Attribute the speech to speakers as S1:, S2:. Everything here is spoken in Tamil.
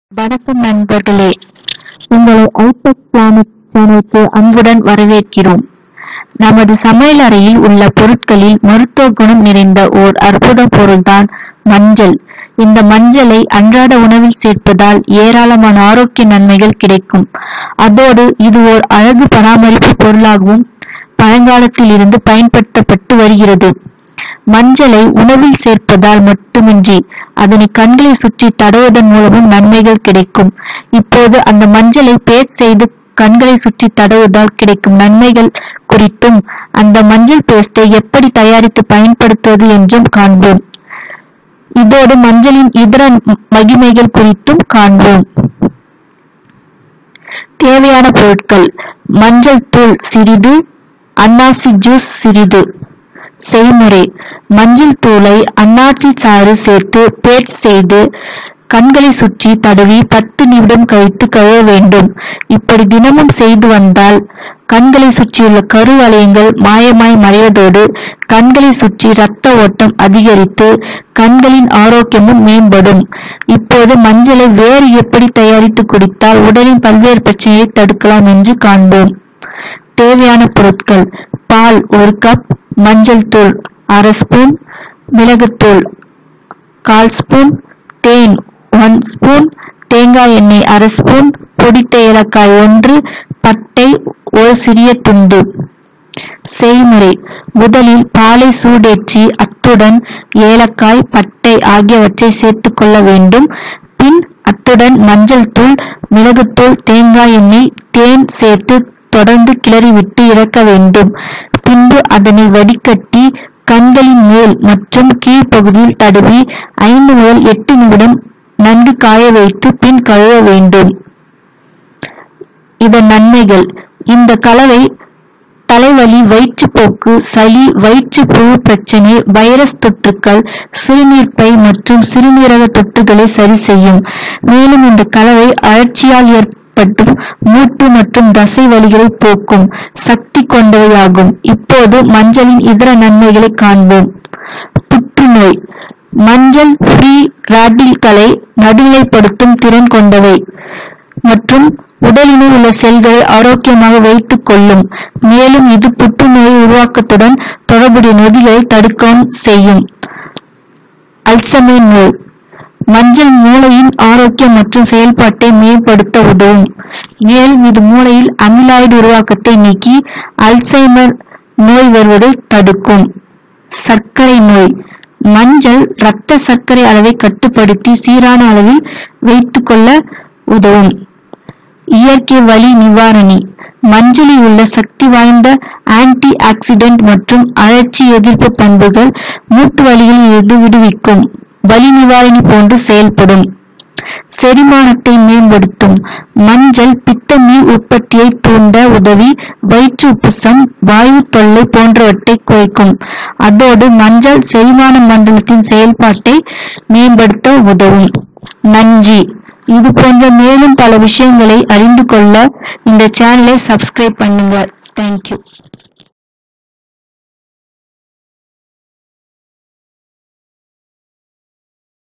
S1: வணக்கம் நண்பர்களே உங்களை ஐடெக் பிளானட் சேனலுக்கு அன்புடன் வரவேற்கிறோம் நமது சமையலறையில் உள்ள பொருட்களில் மருத்துவ குணம் நிறைந்த ஓர் அற்புத பொருள்தான் மஞ்சள் இந்த மஞ்சளை அன்றாட உணவில் சேர்ப்பதால் ஏராளமான ஆரோக்கிய நன்மைகள் கிடைக்கும் அதோடு இது ஓர் அழகு பராமரிப்பு பொருளாகவும் பழங்காலத்தில் இருந்து பயன்படுத்தப்பட்டு வருகிறது மஞ்சளை உணவில் சேர்ப்பதால் மட்டுமின்றி அதனை கண்களை சுற்றி தடவுவதன் மூலமும் நன்மைகள் கிடைக்கும் இப்போது அந்த மஞ்சளை பேஸ்ட் செய்து கண்களை சுற்றி தடவுவதால் கிடைக்கும் நன்மைகள் குறித்தும் அந்த மஞ்சள் பேஸ்டை எப்படி தயாரித்து பயன்படுத்துவது என்றும் காண்போம் இதோடு மஞ்சளின் இதர மகிமைகள் குறித்தும் காண்போம் தேவையான பொருட்கள் மஞ்சள் தூள் சிறிது அன்னாசி ஜூஸ் சிறிது செய்முறை மஞ்சள் தூளை அன்னாசி சாறு சேர்த்து பேஸ்ட் செய்து கண்களை சுற்றி தடவி பத்து நிமிடம் கழித்து கழுவ வேண்டும் இப்படி தினமும் செய்து வந்தால் கண்களை சுற்றியுள்ள கருவளையங்கள் மாயமாய் மறைவதோடு கண்களை சுற்றி இரத்த ஓட்டம் அதிகரித்து கண்களின் ஆரோக்கியமும் மேம்படும் இப்போது மஞ்சளை வேறு எப்படி தயாரித்து குடித்தால் உடலின் பல்வேறு பிரச்சனையை தடுக்கலாம் என்று காண்போம் தேவையான பொருட்கள் பால் ஒரு கப் மஞ்சள் தூள் அரை ஸ்பூன் மிளகுத்தூள் கால் ஸ்பூன் தேன் ஒன் ஸ்பூன் தேங்காய் எண்ணெய் அரை ஸ்பூன் பொடித்த ஏலக்காய் ஒன்று பட்டை ஒரு சிறிய துண்டு செய்முறை முதலில் பாலை சூடேற்றி அத்துடன் ஏலக்காய் பட்டை ஆகியவற்றை சேர்த்துக் கொள்ள வேண்டும் பின் அத்துடன் மஞ்சள் தூள் மிளகுத்தூள் தேங்காய் எண்ணெய் தேன் சேர்த்து தொடர்ந்து கிளறிவிட்டு இறக்க வேண்டும் பின்பு அதனை வடிகட்டி கண்களின் மேல் மற்றும் கீழ்ப்பகுதியில் தடவி ஐந்து முதல் எட்டு நிமிடம் நன்கு காய வைத்து பின் கழுவ வேண்டும் இதன் நன்மைகள் இந்த கலவை தலைவலி வயிற்றுப்போக்கு சளி வயிற்று புழு பிரச்சனை வைரஸ் தொற்றுக்கள் சிறுநீர் பை மற்றும் சிறுநீரக தொற்றுகளை சரி செய்யும் மேலும் இந்த கலவை அழற்சியால் ஏற்படும் மூட்டு மற்றும் தசை வலிகளை போக்கும் சக்தி கொண்டவையாகும் இப்போது மஞ்சளின் இதர நன்மைகளை காண்போம் புற்றுநோய் மஞ்சள் ஃப்ரீ ராடில்களை நடுநிலைப்படுத்தும் திறன் கொண்டவை மற்றும் உடலினுள் உள்ள செல்களை ஆரோக்கியமாக வைத்துக் கொள்ளும் மேலும் இது புற்றுநோய் உருவாக்கத்துடன் தொடர்புடைய நொதிகளை தடுக்கவும் செய்யும் அல்சமேர் நோய் மஞ்சள் மூளையின் ஆரோக்கியம் மற்றும் செயல்பாட்டை மேம்படுத்த உதவும் மேலும் இது மூளையில் அமிலாய்டு உருவாக்கத்தை நீக்கி அல்சைமர் நோய் வருவதை தடுக்கும் சர்க்கரை நோய் மஞ்சள் இரத்த சர்க்கரை அளவை கட்டுப்படுத்தி சீரான அளவில் வைத்துக்கொள்ள உதவும் இயற்கை வலி நிவாரணி மஞ்சளில் உள்ள சக்தி வாய்ந்த ஆன்டி ஆக்சிடென்ட் மற்றும் அழற்சி எதிர்ப்பு பண்புகள் மூட்டு வலிகளில் இருந்து விடுவிக்கும் வலி நிவாரணி போன்று செயல்படும் செரிமானத்தை மேம்படுத்தும் மஞ்சள் பித்த நீர் உற்பத்தியை தூண்ட உதவி வயிற்று உப்புசம் வாயு தொல்லை போன்றவற்றை குறைக்கும் அதோடு மஞ்சள் செரிமான மண்டலத்தின் செயல்பாட்டை மேம்படுத்த உதவும் நன்றி இது போன்ற மேலும் பல விஷயங்களை அறிந்து கொள்ள இந்த சேனலை சப்ஸ்கிரைப் பண்ணுங்க தேங்க்யூ